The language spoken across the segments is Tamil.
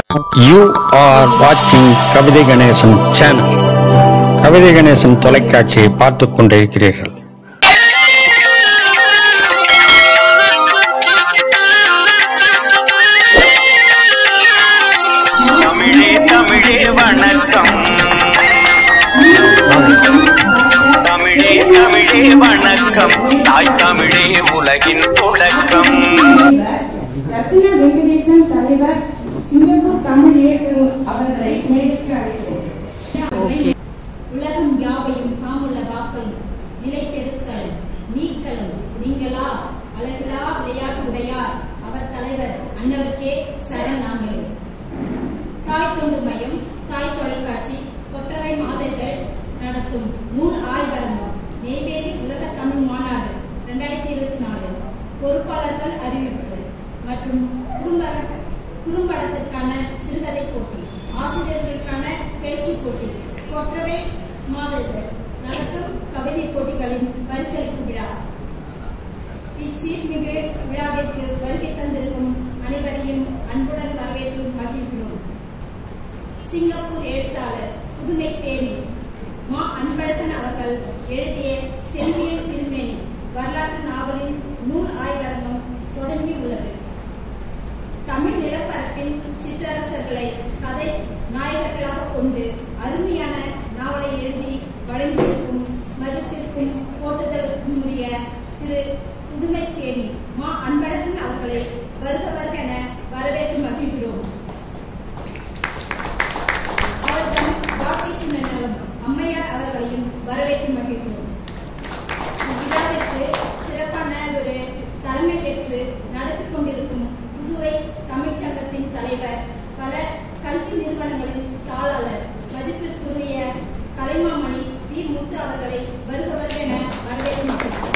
யூ ஆர் வாட்சிங் கவிதை கணேசன் சேனல் கவிதை கணேசன் தொலைக்காட்சியை பார்த்துக் கொண்டிருக்கிறீர்கள் தமிழே தமிழே வணக்கம் தமிழே தமிழே வணக்கம் தாய் தமிழே உலகின் தொடக்கம் ரத்தின வெங்கடேசன் தலைவர் சிங்கப்பூர் தமிழ் இயக்குனர் அவர்களை மேடைக்கு அழைக்கிறேன் உலகம் யாவையும் தாமுள்ள வாக்கள் நிலை பெருத்தல் நீக்கலும் நீங்களா அழகிலா விளையாட்டு உடையார் அவர் தலைவர் அன்னவர்க்கே சரண் நாங்களே தாய் தொண்டு மையம் தாய் தொலைக்காட்சி கொற்றவை மாதர்கள் நடத்தும் நூல் ஆய்வரங்கம் நெய்வேலி உலக தமிழ் மாநாடு ரெண்டாயிரத்தி இருபத்தி நாலு பொறுப்பாளர்கள் அறிவிப்பு மற்றும் குடும்ப குறும்படத்திற்கான சிறுகதை போட்டி ஆசிரியர்களுக்கான பேச்சு போட்டி கொற்றவை மாதர்கள் நடத்தும் கவிதை போட்டிகளின் பரிசளிப்பு விழா இச்சீர்மிகு விழாவிற்கு வருகை தந்திருக்கும் அனைவரையும் அன்புடன் வரவேற்று மகிழ்கிறோம் சிங்கப்பூர் எழுத்தாளர் புதுமை தேனி மா அன்பழகன் அவர்கள் எழுதிய செல்வியல் திருமேனி வரலாற்று நாவலின் நூல் ஆய்வரங்கம் தொடங்கி உள்ளது தமிழ் நிலப்பரப்பின் சிற்றரசர்களை கதை நாயகர்களாக கொண்டு அருமையான நாவலை எழுதி வழங்கியிருக்கும் மதிப்பிற்கும் போட்டுதலுக்கும் உரிய திரு புதுமை தேனி மா அன்பழகன் அவர்களை வருக வருக என வரவேற்று மகிழ்கிறோம் அவர்தம் வார்த்தைக்கு நன்னலம் அம்மையார் அவர்களையும் வரவேற்று மகிழ்கிறோம் இவ்விழாவிற்கு சிறப்பான ஒரு தலைமை ஏற்று நடத்தி கொண்டிருக்கும் புதுவை தமிழ்ச்சங்கத்தின் தலைவர் பல கல்வி நிறுவனங்களின் தாளாளர் மதிப்பிற்குரிய கலைமாமணி வி முத்து அவர்களை வருக வருக என வரவேற்று மகிழ்கிறோம்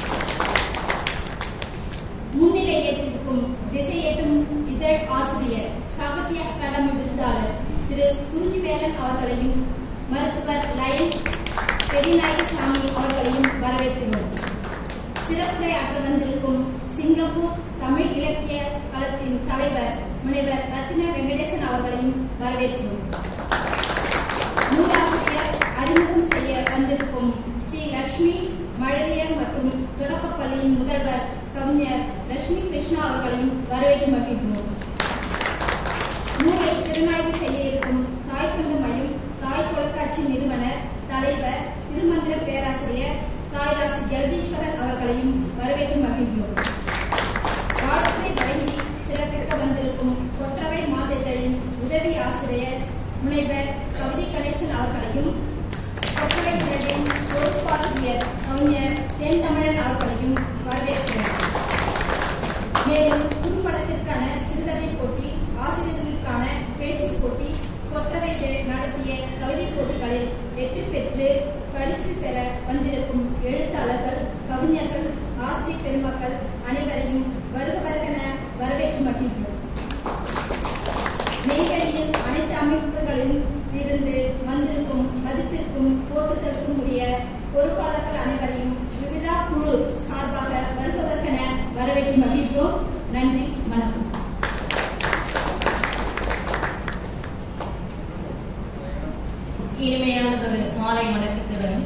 முன்னிலை ஏற்றிருக்கும் திசையேற்றும் இதழ் ஆசிரியர் சாகித்ய அகாடமி விருதாளர் திரு குறிஞ்சிவேலன் அவர்களையும் மருத்துவர் லயன் பெரியநாயகசாமி அவர்களையும் வரவேற்கிறோம் சிறப்புரை ஆற்ற வந்திருக்கும் சிங்கப்பூர் தமிழ் இலக்கிய களத்தின் தலைவர் முனைவர் ரத்தின வெங்கடேசன் அவர்களையும் வரவேற்கிறோம் நூலாசிரியர் அறிமுகம் செய்ய வந்திருக்கும் ஸ்ரீ லட்சுமி மழலையர் மற்றும் தொடக்கப்பள்ளியின் முதல்வர் கவிஞர் லட்சுமி கிருஷ்ணா அவர்களையும் வரவேற்று மகிழ்கிறோம் நூலை திறனாய்வு செய்ய இருக்கும் தாய் தொண்டு மையம் தாய் தொலைக்காட்சி நிறுவனர் தலைவர் திருமந்திர பேராசிரியர் தாய்ராசி ஜெகதீஸ்வரன் அவர்களையும் வரவேற்று மகிழ்கிறோம் வாழ்த்துரை வழங்கி சிறப்பிக்க வந்திருக்கும் கொற்றவை மாதஇதழின் உதவி ஆசிரியர் முனைவர் கவிதை கணேசன் அவர்களையும் கொற்றவை இதழின் பொறுப்பாசிரியர் கவிஞர் தென் தமிழன் அவர்களையும் வரவேற்கிறோம் மேலும் குறும்படத்திற்கான சிறுகதை போட்டி ஆசிரியர்களுக்கான பேச்சு போட்டி கொற்றவை இதழ் நடத்திய கவிதை போட்டிகளில் வெற்றி பெற்று பரிசு பெற வந்திருக்கும் எழுத்தாளர்கள் கவிஞர்கள் ஆசிரியர் பெருமக்கள் அனைவரையும் வருக வருகென வரவேற்று மகிழ்கிறோம் நெய்வேலியில் அனைத்து அமைப்புகளில் இருந்து வந்திருக்கும் மதிப்பிற்கும் போற்றுதலுக்கும் உரிய பொறுப்பாளர்கள் அனைவரையும் விழா குழு சார்பாக வருக வருகென வரவேற்று மகிழ்கிறோம் நன்றி வணக்கம் இனிமையானதொரு மாலை வணக்கத்துடன்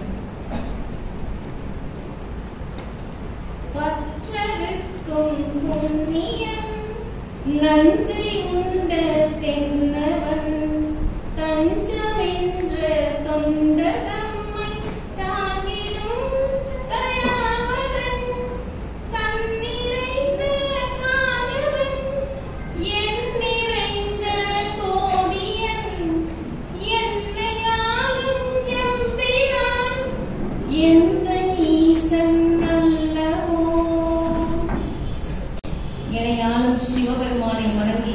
பற்றருக்கும் புண்ணியம் நஞ்சை உண்ட தென்னவன் தஞ்சமென்ற தொண்ட தம்மை தாங்கிடும் தயாவதன் கண்ணிறைந்த காதவன் என் நிறைந்த கோடியன் என்னையாலும் எம்பிரான் எந்த ஈசன் அல்லவோ எனையாலும் சிவபெருமானை வணங்கி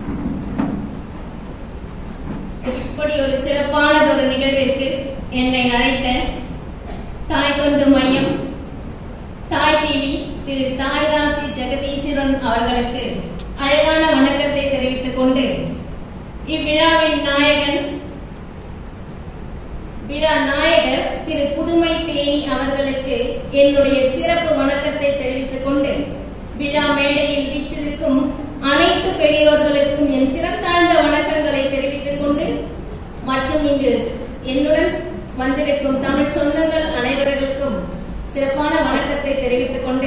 இப்படி ஒரு சிறப்பானதொரு நிகழ்விற்கு என்னை அழைத்த தாய் கொண்டு மையம் தாய் டிவி திரு தாய்ராசி ஜெகதீஸ்வரன் அவர்களுக்கு அழகான வணக்கத்தை தெரிவித்துக் கொண்டு இவ்விழாவின் நாயகன் விழா நாயகர் திரு புதுமை தேனி அவர்களுக்கு என்னுடைய சிறப்பு வணக்கத்தை தெரிவித்துக் கொண்டு விழா மேடையில் வீற்றிருக்கும் அனைத்து பெரியோர்களுக்கும் என் சிறந்தாழ்ந்த வணக்கங்களை தெரிவித்துக் கொண்டு மற்றும் இங்கு என்னுடன் வந்திருக்கும் தமிழ் சொந்தங்கள் அனைவர்களுக்கும் சிறப்பான வணக்கத்தை தெரிவித்துக் கொண்டு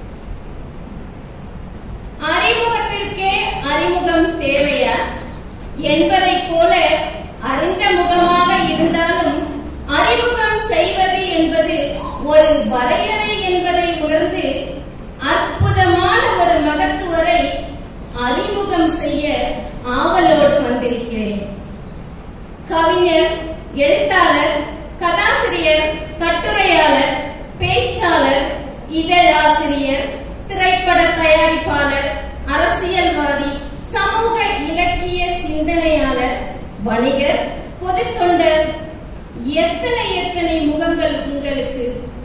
அறிமுகத்திற்கே அறிமுகம் தேவையா என்பதைப் போல அறிந்த முகமாக இருந்தாலும் அறிமுகம் செய்வது என்பது ஒரு வரையறை என்பதை உணர்ந்து அற்புதமான ஒரு மகத்துவரை அறிமுகம் செய்ய ஆவலோடு வந்திருக்கிறேன் கவிஞர் எழுத்தாளர் கதாசிரியர் கட்டுரையாளர் பேச்சாளர் இதழாசிரியர் திரைப்பட தயாரிப்பாளர் அரசியல்வாதி சமூக இலக்கிய சிந்தனையாளர் வணிகர் பொதுத் தொண்டர் எத்தனை எத்தனை முகங்கள் உங்களுக்கு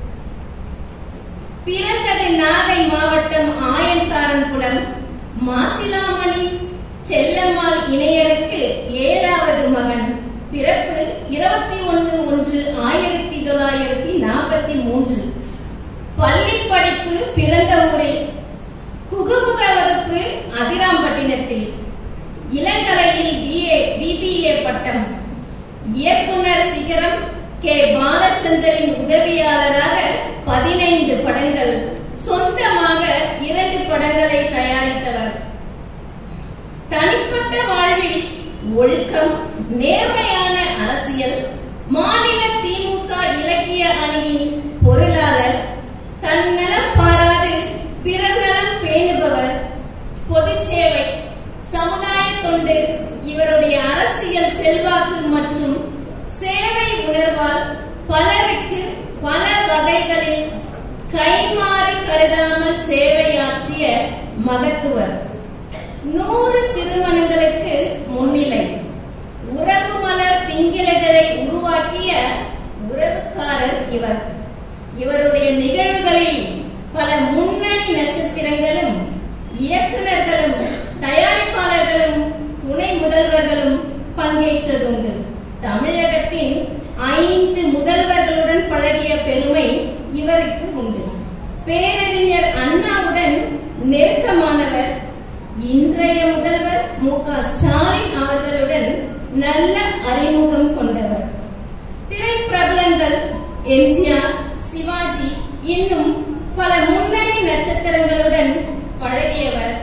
பிறந்தது நாகை மாவட்டம் ஆயன்காரன்குளம் மாசிலாமணி செல்லம்மாள் இணையருக்கு ஏழாவது மகன் பிறப்பு இருபத்தி ஒன்று ஒன்று ஆயிரத்தி தொள்ளாயிரத்தி நாற்பத்தி மூன்று பள்ளி படிப்பு பிறந்த ஊரில் புகுமுக வகுப்பு அதிராம்பட்டினத்தில் இளங்கலையில் பிஏ பிபிஏ பட்டம் இயக்குனர் சிகரம் கே பாலச்சந்தரின் உதவியாளராக பதினைந்து படங்கள் சொந்தமாக இரண்டு படங்களை தயாரித்தவர் தனிப்பட்ட வாழ்வில் ஒழுக்கம் நேர்மையான அரசியல் மாநில திமுக இலக்கிய அணியின் பொருளாளர் தன்னலம் பாராது பிறர் நலம் பேணுபவர் பொது சேவை சமுதாய தொண்டு இவருடைய அரசியல் செல்வாக்கு மற்றும் சேவை உணர்வால் பலருக்கு பல வகைகளில் கைமாறி கருதாமல் சேவையாற்றிய மகத்துவர் நூறு திருமணங்களுக்கு முன்னிலை உறவு மலர் திங்கிலகரை உருவாக்கிய உறவுக்காரர் இவர் இவருடைய நிகழ்வுகளில் பல முன்னணி நட்சத்திரங்களும் இயக்குனர்களும் தயாரிப்பாளர்களும் துணை முதல்வர்களும் பங்கேற்றதுண்டு தமிழகத்தின் ஐந்து முதல்வர்களுடன் பழகிய பெருமை இவருக்கு உண்டு பேரறிஞர் அண்ணாவுடன் நெருக்கமானவர் இன்றைய முதல்வர் மு க ஸ்டாலின் அவர்களுடன் நல்ல அறிமுகம் கொண்டவர் திரைப்பிரபலங்கள் எம்ஜிஆர் சிவாஜி இன்னும் பல முன்னணி நட்சத்திரங்களுடன் பழகியவர்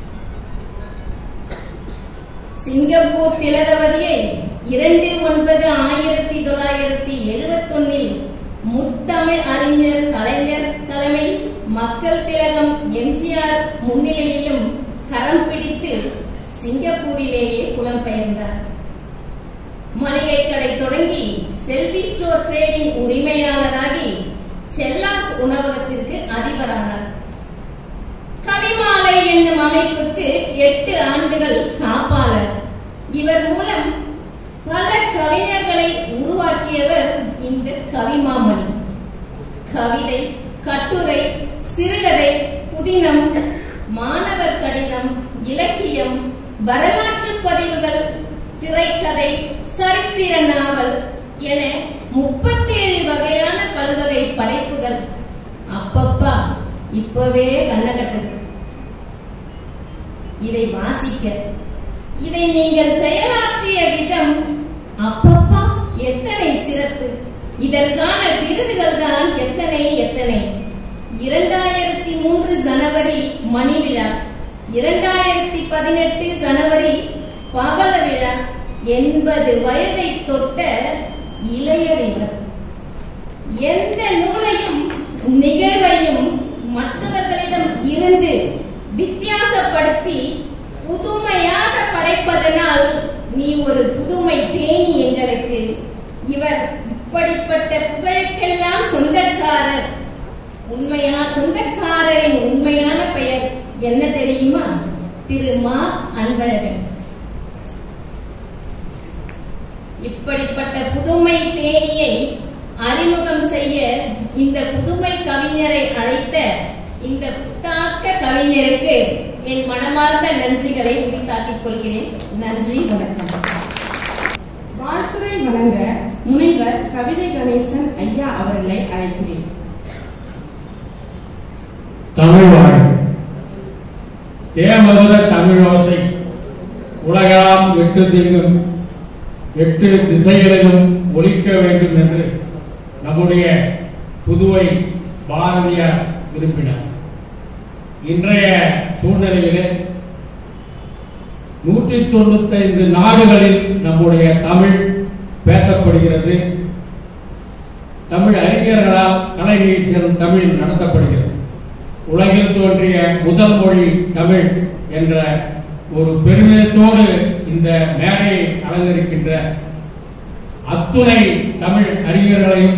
சிங்கப்பூர் திலகவதியை இரண்டு ஒன்பது ஆயிரத்தி தொள்ளாயிரத்தி எழுபத்தொன்னில் முத்தமிழ் அறிஞர் கலைஞர் தலைமை மக்கள் திலகம் எம்ஜிஆர் முன்னிலையிலும் கரம் பிடித்து சிங்கப்பூரிலேயே புலம்பெயர்ந்தார் மளிகை கடை தொடங்கி செல்வி ஸ்டோர் ட்ரேடிங் உரிமையாளராகி செல்லாஸ் உணவகத்திற்கு அதிபரானார் கவிமாலை என்னும் அமைப்புக்கு எட்டு ஆண்டுகள் காப்பாளர் இவர் மூலம் பல கவிஞர்களை உருவாக்கியவர் இந்த கவிமாமணி கவிதை கட்டுரை சிறுகதை புதினம் மாணவர் கடிதம் இலக்கியம் வரலாற்று பதிவுகள் திரைக்கதை சரித்திர நாவல் என முப்பத்தேழு வகையான பல்வகை படைப்புகள் அப்பப்பா இப்பவே கண்ண கட்டுது இதை வாசிக்க இதை நீங்கள் செயலாற்றிய விதம் அப்பப்பா எத்தனை சிறப்பு இதற்கான விருதுகள் தான் எத்தனை எத்தனை இரண்டாயிரத்தி மூன்று ஜனவரி மணி விழா இரண்டாயிரத்தி பதினெட்டு ஜனவரி பவள விழா எண்பது வயதை தொட்ட இளையறிவர் எந்த நூலையும் நிகழ்வையும் மற்றவர்களிடம் இருந்து வித்தியாசப்படுத்தி புதுமையாக படைப்பதனால் நீ ஒரு புதுமை தேனி எங்களுக்கு இவர் இப்படிப்பட்ட புகழுக்கெல்லாம் சொந்தக்காரர் உண்மையா சொந்தக்காரரின் உண்மையான பெயர் என்ன தெரியுமா திரு மா அன்பழகன் இப்படிப்பட்ட புதுமை தேனியை அறிமுகம் செய்ய இந்த புதுமை கவிஞரை அழைத்த இந்த புத்தாக்க கவிஞருக்கு என் மனமார்ந்த நன்றிகளை உரித்தாக்கிக் கொள்கிறேன் நன்றி வணக்கம் வாழ்த்துறை வழங்க முனைவர் கவிதை கணேசன் ஐயா அவர்களை அழைக்கிறேன் தமிழ் வாழ் தேமதுர தமிழோசை உலகெல்லாம் எட்டு திங்கும் எட்டு திசைகளிலும் ஒலிக்க வேண்டும் என்று நம்முடைய புதுவை பாரதியார் விரும்பினார் இன்றைய சூழ்நிலையிலே நூற்றி தொண்ணூத்தைந்து நாடுகளில் நம்முடைய தமிழ் பேசப்படுகிறது தமிழ் அறிஞர்களால் கலை நிகழ்ச்சிகள் தமிழ் நடத்தப்படுகிறது உலகில் தோன்றிய முதல் மொழி தமிழ் என்ற ஒரு பெருமிதத்தோடு இந்த மேடையை அலங்கரிக்கின்ற அத்துணை தமிழ் அறிஞர்களையும்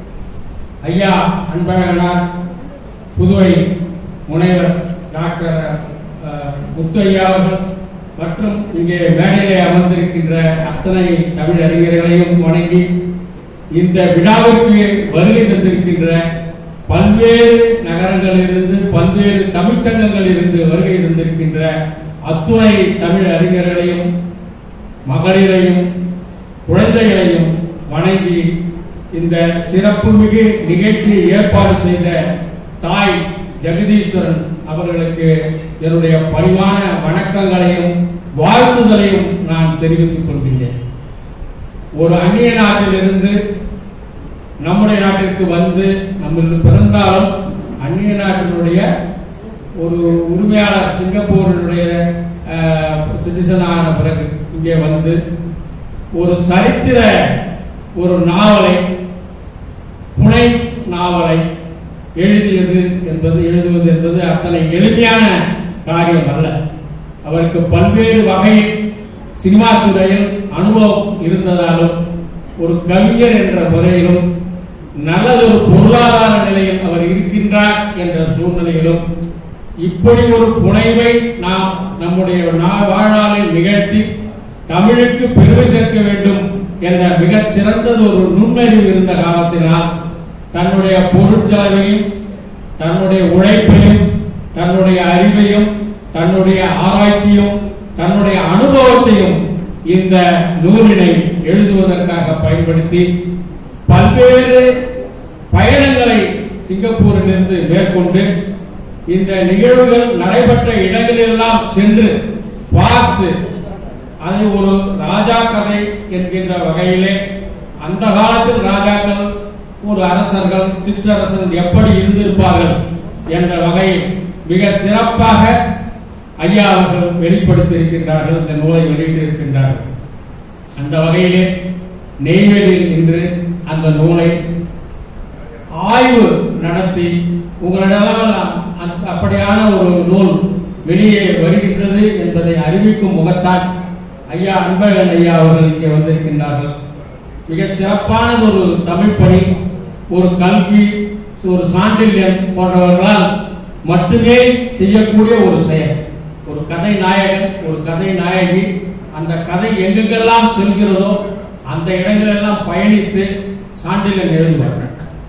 ஐயா அன்பழகனார் புதுவை முனைவர் டாக்டர் அஹ், முத்து ஐயா அவர்கள் மற்றும் இங்கே மேடையிலே அமர்ந்திருக்கின்ற அத்தனை தமிழ் அறிஞர்களையும் வணங்கி இந்த விழாவிற்கு வருகை தந்திருக்கின்ற பல்வேறு நகரங்களிலிருந்து பல்வேறு தமிழ்ச்சங்கங்களிலிருந்து வருகை தந்திருக்கின்ற அத்துணை தமிழ் அறிஞர்களையும் மகளிரையும் குழந்தைகளையும் வணங்கி இந்த சிறப்புமிகு நிகழ்ச்சியை ஏற்பாடு செய்த தாய் ஜெகதீஸ்வரன் அவர்களுக்கு என்னுடைய பணிவான வணக்கங்களையும் வாழ்த்துதலையும் நான் தெரிவித்துக் கொள்கின்றேன் ஒரு அந்நிய நாட்டிலிருந்து நம்முடைய நாட்டிற்கு வந்து நம்ம பிறந்தாலும் அந்நிய நாட்டினுடைய ஒரு உரிமையாளர் சிங்கப்பூரினுடைய சிட்டிசன் ஆன பிறகு இங்கே வந்து ஒரு சரித்திர ஒரு நாவலை புனை நாவலை எழுதியது என்பது எழுதுவது என்பது அத்தனை எளிமையான காரியம் அல்ல அவருக்கு பல்வேறு வகையில் சினிமா துறையில் அனுபவம் இருந்ததாலும் ஒரு கவிஞர் என்ற முறையிலும் நல்லதொரு பொருளாதார நிலையில் அவர் இருக்கின்றார் என்ற சூழ்நிலையிலும் இப்படி ஒரு புனைவை நாம் நம்முடைய நா- வாழ்நாளில் நிகழ்த்தி தமிழுக்கு பெருமை சேர்க்க வேண்டும் என்ற மிகச் சிறந்தது ஒரு நுண்ணறிவு இருந்த காலத்தினால் தன்னுடைய பொருட்செலவையும் தன்னுடைய உழைப்பையும் தன்னுடைய அறிவையும் தன்னுடைய ஆராய்ச்சியும் தன்னுடைய அனுபவத்தையும் இந்த நூலினை எழுதுவதற்காக பயன்படுத்தி பல்வேறு பயணங்களை சிங்கப்பூரிலிருந்து மேற்கொண்டு இந்த நிகழ்வுகள் நடைபெற்ற இடங்களெல்லாம் சென்று பார்த்து அதை ஒரு ராஜா கதை என்கின்ற வகையிலே அந்த காலத்தில் ராஜாக்கள் ஒரு அரசர்கள் சிற்றரசன் எப்படி இருந்திருப்பார்கள் என்ற வகையில் மிக சிறப்பாக ஐயா அவர்கள் வெளிப்படுத்தி இருக்கின்றார்கள் இந்த நூலை வெளியிட்டிருக்கின்றார்கள் அந்த வகையிலே நெய்வேலியில் இன்று அந்த நூலை ஆய்வு நடத்தி உங்களிடமெல்லாம் அந்த- அப்படியான ஒரு நூல் வெளியே வருகின்றது என்பதை அறிவிக்கும் முகத்தான் ஐயா அன்பழகன் ஐயா அவர்கள் இங்கே வந்திருக்கின்றார்கள் மிகச் சிறப்பானது ஒரு தமிழ் பணி ஒரு கல்வி ஒரு சாண்டில்யன் போன்றவர்களால் மட்டுமே செய்யக்கூடிய ஒரு செயல் ஒரு கதை நாயகன் ஒரு கதை நாயகி அந்த கதை எங்கெங்கெல்லாம் செல்கிறதோ அந்த இடங்களெல்லாம் பயணித்து சான்றிதழ் எழுதுவார்கள்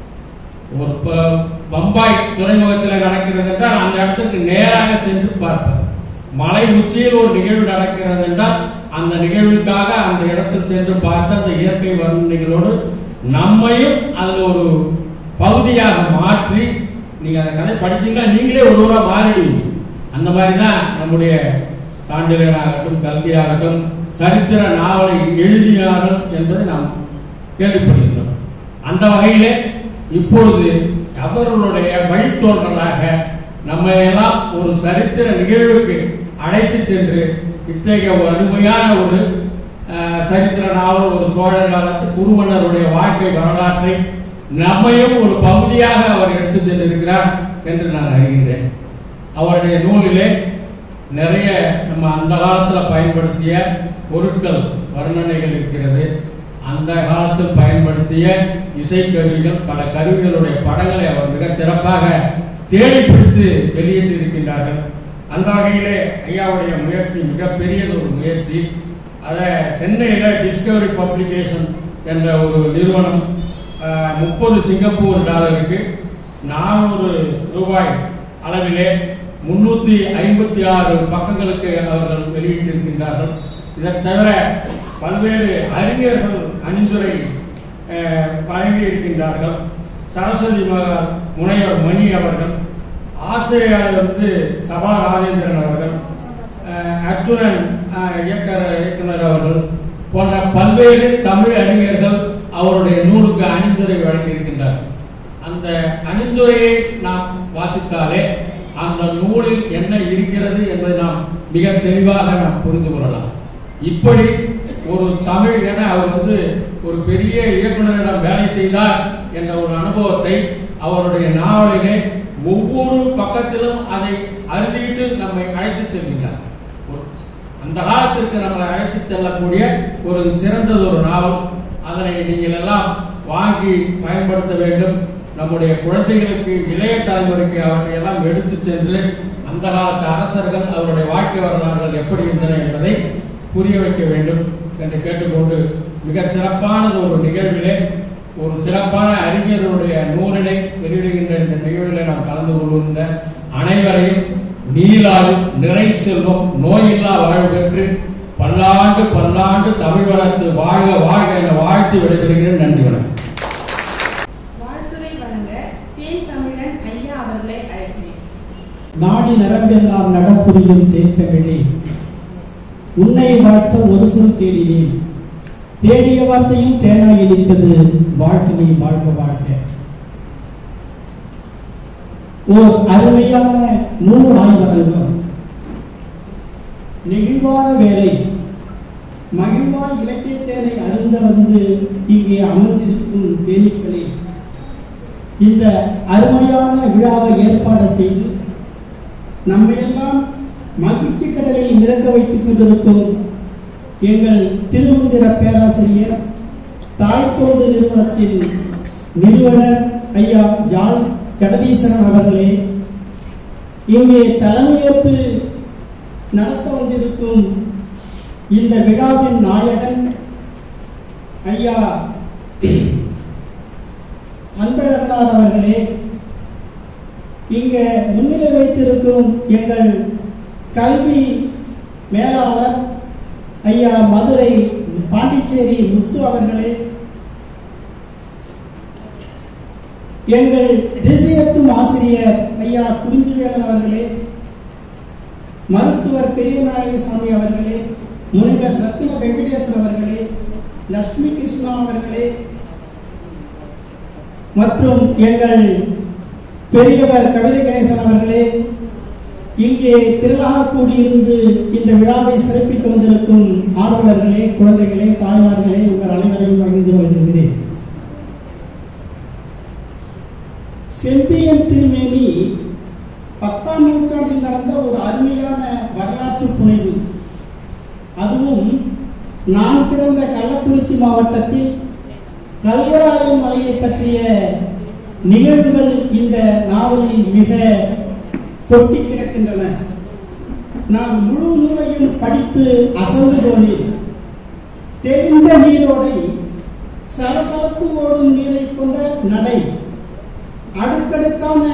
ஒரு ப- பம்பாய் துறைமுகத்தில் நடக்கிறது என்றால் அந்த இடத்துக்கு நேராக சென்று பார்ப்பார் மலை உச்சியில் ஒரு நிகழ்வு நடக்கிறது என்றால் அந்த நிகழ்வுக்காக அந்த இடத்தில் சென்று பார்த்து அந்த இயற்கை வர்ணனைகளோடு நம்மையும் அதில் ஒரு பகுதியாக மாற்றி நீங்க அந்த கதை படிச்சீங்கன்னா நீங்களே ஒரு ஊரா மாறிடுவீங்க அந்த மாதிரி தான் நம்முடைய சான்றிதழாகட்டும் கல்வியாகட்டும் சரித்திர நாவலை எழுதினார்கள் என்பதை நாம் கேள்விப்படுகிறோம் அந்த வகையிலே இப்பொழுது அவர்களுடைய வழித்தோன்றலாக நம்ம எல்லாம் ஒரு சரித்திர நிகழ்வுக்கு அழைத்து சென்று இத்தகைய ஒரு அருமையான ஒரு அஹ், சரித்திர நாவல் ஒரு சோழர் காலத்து குருமன்னருடைய வாழ்க்கை வரலாற்றை நம்மையும் ஒரு பகுதியாக அவர் எடுத்து சென்றிருக்கிறார் என்று நான் அறிகின்றேன் அவருடைய நூலிலே நிறைய நம்ம அந்த காலத்துல பயன்படுத்திய பொருட்கள் வர்ணனைகள் இருக்கிறது அந்த காலத்தில் பயன்படுத்திய இசைக்கருவிகள் பல கருவிகளுடைய படங்களை அவர் மிக சிறப்பாக தேடி பிடித்து வெளியிட்டு இருக்கின்றார்கள் அந்த வகையிலே ஐயாவுடைய முயற்சி மிகப்பெரியது ஒரு முயற்சி அதை சென்னையில டிஸ்கவரி பப்ளிகேஷன் என்ற ஒரு நிறுவனம் முப்பது சிங்கப்பூர் டாலருக்கு நானூறு ரூபாய் அளவிலே முன்னூத்தி ஐம்பத்தி ஆறு பக்கங்களுக்கு அவர்கள் வெளியிட்டிருக்கின்றார்கள் இதை தவிர பல்வேறு அறிஞர்கள் அணிந்துரை அஹ், வழங்கி இருக்கின்றார்கள் சரஸ்வதி ம- முனைவர் மணி அவர்கள் ஆஸ்திரேலியாவிலிருந்து சபா ராஜேந்திரன் அவர்கள் அஹ், அர்ஜுனன் அஹ், இயக்கர் இயக்குனர் அவர்கள் போன்ற பல்வேறு தமிழ் அறிஞர்கள் அவருடைய நூலுக்கு அணிந்துரை வழங்கியிருக்கின்றார் அந்த அணிந்துரையை நாம் வாசித்தாலே அந்த நூலில் என்ன இருக்கிறது என்பதை நாம் மிக தெளிவாக நாம் புரிந்து கொள்ளலாம் இப்படி ஒரு தமிழ் என அவர் வந்து ஒரு பெரிய இயக்குனரிடம் வேலை செய்தார் என்ற ஒரு அனுபவத்தை அவருடைய நாவலிலே ஒவ்வொரு பக்கத்திலும் அதை அறுதிட்டு நம்மை அழைத்து செல்கின்றார் ஒரு- அந்த காலத்திற்கு நம்மளை அழைத்து செல்லக்கூடிய ஒரு சிறந்தது ஒரு நாவல் அதனை நீங்கள் எல்லாம் வாங்கி பயன்படுத்த வேண்டும் நம்முடைய குழந்தைகளுக்கு இளைய தலைமுறைக்கு அவற்றை எல்லாம் எடுத்து சென்று அந்த காலத்து அரசர்கள் அவருடைய வாழ்க்கை வரலாறுகள் எப்படி இருந்தன என்பதை புரிய வைக்க வேண்டும் என்று கேட்டுக்கொண்டு மிக சிறப்பானது ஒரு நிகழ்விலே ஒரு சிறப்பான அறிஞருடைய நூலினை வெளியிடுகின்ற இந்த நிகழ்விலே நாம் கலந்து கொள்கின்ற அனைவரையும் நீலாலும் நிறை செல்வம் நோயில்லா வாழ்வு பெற்று பல்லாண்டு பல்லாண்டு தமிழ் வளர்த்து வாழ்க வாழ்க என வாழ்த்து விடைபெறுகிறேன் நன்றி வணக்கம் வாழ்த்துரை வழங்க தேன் தமிழன் ஐயா அவர்களை அழைக்கிறேன் நாடி நரம்பெல்லாம் நடப்புரியும் தேத்தமிழே உன்னை வாழ்த்த ஒரு சொல் தேடினேன் தேடிய வார்த்தையும் தேனாய் இருக்கிறது வாழ்த்து நீ வாழ்க வாழ்க ஓர் அருமையான நூல் ஆய்வரங்கம் நெகிழ்வான வேலை மகிழ்வாய் இலக்கியத்தேனை அருந்த வந்து இங்கே அமர்ந்திருக்கும் தேனீக்களே இந்த அருமையான விழாவை ஏற்பாடு செய்து நம்மையெல்லாம் மகிழ்ச்சி கடலில் மிதக்க வைத்துக் கொண்டிருக்கும் எங்கள் திருமந்திர பேராசிரியர் தாய் தோண்டு நிறுவனத்தின் நிறுவனர் ஐயா ஜான் ஜெகதீசன் அவர்களே இங்கே தலைமையேற்று நடத்த வந்திருக்கும் இந்த விழாவின் நாயகன் ஐயா அன்பழகனார் அவர்களே இங்கே முன்னிலை வைத்திருக்கும் எங்கள் கல்வி மேலாளர் ஐயா மதுரை பாண்டிச்சேரி முத்து அவர்களே எங்கள் திசையட்டும் ஆசிரியர் ஐயா குறிஞ்சிவேலன் அவர்களே மருத்துவர் பெரியநாயகசாமி அவர்களே முனைவர் ரத்தின வெங்கடேசன் அவர்களே லட்சுமி கிருஷ்ணா அவர்களே மற்றும் எங்கள் பெரியவர் கவிதை கணேசன் அவர்களே இங்கே திரளாக கூடியிருந்து இந்த விழாவை சிறப்பிக்க வந்திருக்கும் ஆர்வலர்களே குழந்தைகளே தாய்மார்களே உங்கள் அனைவரையும் மகிழ்ந்து வருகிறேன் செம்பியன் திருமேனி பத்தாம் நூற்றாண்டில் நடந்த ஒரு அருமையான வரலாற்று புனைவு அதுவும் நான் பிறந்த கள்ளக்குறிச்சி மாவட்டத்தில் கல்வராயன் மலையை பற்றிய நிகழ்வுகள் இந்த நாவலில் மிக கொட்டி கிடக்கின்றன நான் முழு நூலையும் படித்து அசந்து போனேன் தெளிந்த நீரோடை சலசலத்து ஓடும் நீரை கொண்ட நடை அடுக்கடுக்கான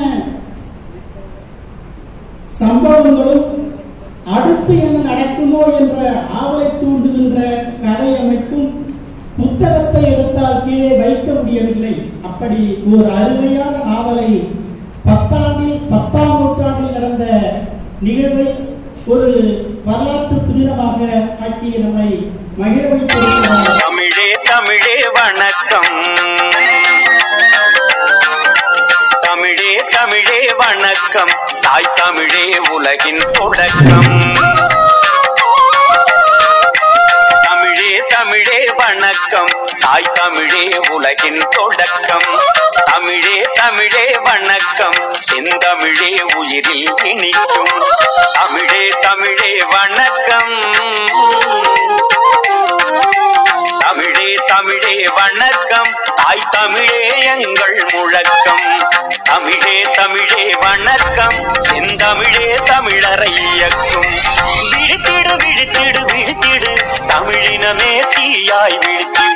சம்பவங்களும் அடுத்து என்ன நடக்குமோ என்ற ஆவலை தூண்டுகின்ற கதை அமைப்பும் புத்தகத்தை எடுத்தால் கீழே வைக்க முடியவில்லை அப்படி ஒரு அருமையான நாவலை பத்தாண்டில் பத்தாம் நூற்றாண்டில் நடந்த நிகழ்வை ஒரு வரலாற்று புதினமாக ஆக்கி நம்மை மகிழ வைத்திருக்கிறார் தமிழே தமிழே வணக்கம் தமிழே தமிழே வணக்கம் தாய் தமிழே உலகின் தொடக்கம் தமிழே தமிழே வணக்கம் தாய் தமிழே உலகின் தொடக்கம் தமிழே தமிழே வணக்கம் செந்தமிழே உயிரில் இனிக்கும் தமிழே தமிழே வணக்கம் தமிழே தமிழே வணக்கம் தாய் தமிழே எங்கள் முழக்கம் தமிழே தமிழே வணக்கம் செந்தமிழே தமிழரை இயக்கும் விழித்திடு விழித்திடு விழித்திடு தமிழினமே தீயாய் விழித்திடு